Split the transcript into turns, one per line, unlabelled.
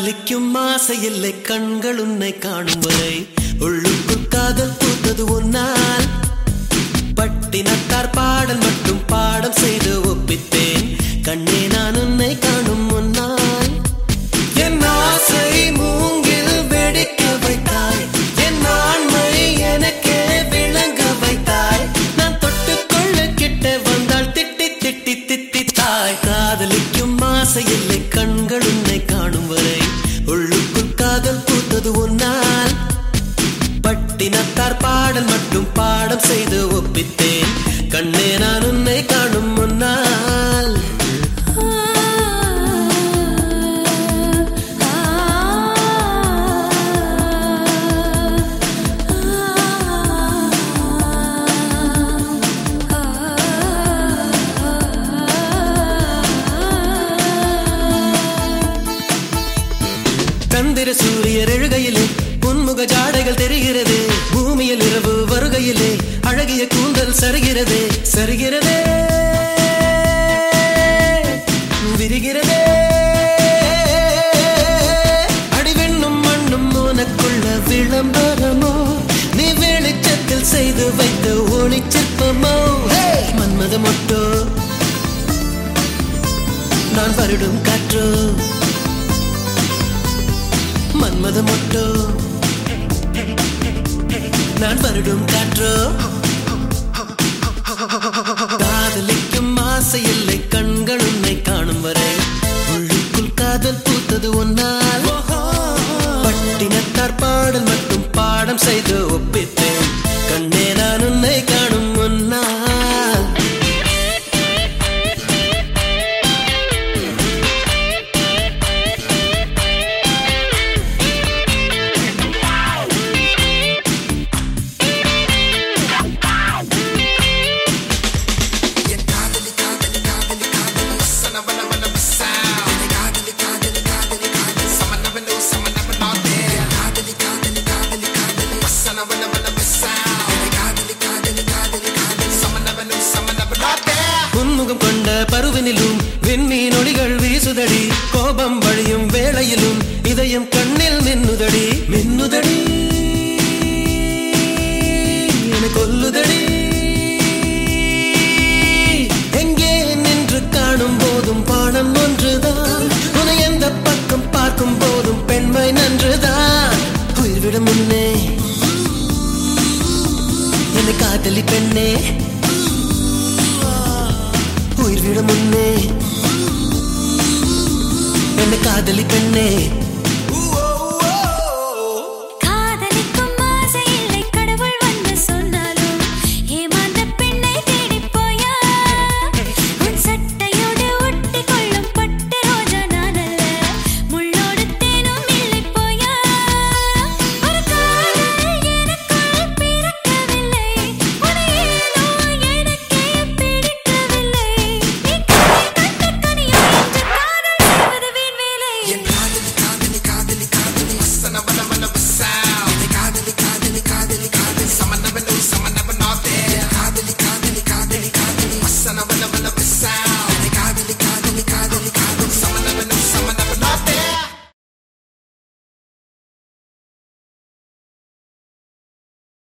காதலிக்கும் ஆசை இல்லை கண்கள் உன்னை காணும் வரை உள்ளுக்குள் காதல் பூத்தது உன்னால் பட்டினத்தார் பாடல் மட்டும் பாடம் செய்து ஒப்பித்தேன் கண்ணே நான் உன்னை காணும் முன்னால் என் ஆசை மூங்கில் வெடிக்க வைத்தாய் என் ஆண்மை எனக்கே விளங்க வைத்தாய் நான் தொட்டுக்கொள்ள கிட்ட வந்தால் திட்டி திட்டி திட்டி தாய் காதலிக்கும் ஆசை இல்லை கண்கள் உன்னை காணும் வரை உள்ளுக்குள் காதல் பூத்தது உன்னால் பட்டினத்தார் பாடல் மட்டும் பாடம் செய்து ஒப்பித்தேன் கண்ணே நான் உன்னை காணும் முன்னால் சந்திர சூரியர் எழுகையிலே உன்முக ஜாடைகள் தெரிகிறது பூமியில் இரவு வருகையிலே அழகிய கூந்தல் சருகிறதே சருகிறதே விரிகிறதே அடிவெண்ணும் மண்ணும் உனக்குள்ள விளம்பரமோ நீ வெளிச்சத்தில் செய்து வைத்த ஒளிச்சிற்பமோ மன்மத மொட்டோ நான் வருடும் காற்றோ மன்மத மொட்டோ நான் வருடும் காற்றோ காதலிக்கும் ஆசை இல்லை கண்கள் உன்னை காணும் வரை உள்ளுக்குள் காதல் பூத்தது ஒன்னால் பட்டினத்தார் பாடல் மட்டும் பாடம் செய்து ஒப்பித்தேன் கண்ணே நான் உன்னை காணும் முன்னால் உன்முகம் கொண்ட பருவினிலும் விண்மீன் ஒளிகள் வீசுதடி கோபம் வழியும் வேளையிலும் இதயம் கண்ணில் மின்னுதடி மின்னுதடி என கொல்லுதடி எங்கே நின்று காணும் போதும் பாடம் ஒன்றுதான் உன்னை எந்த பக்கம் பார்க்கும் போதும் பெண்மை நன்றுதான் உயிர்விட முன்னே என்னை காதலி பெண்ணே உயிர் விட முன்னே என்ன காதலி பெண்ணே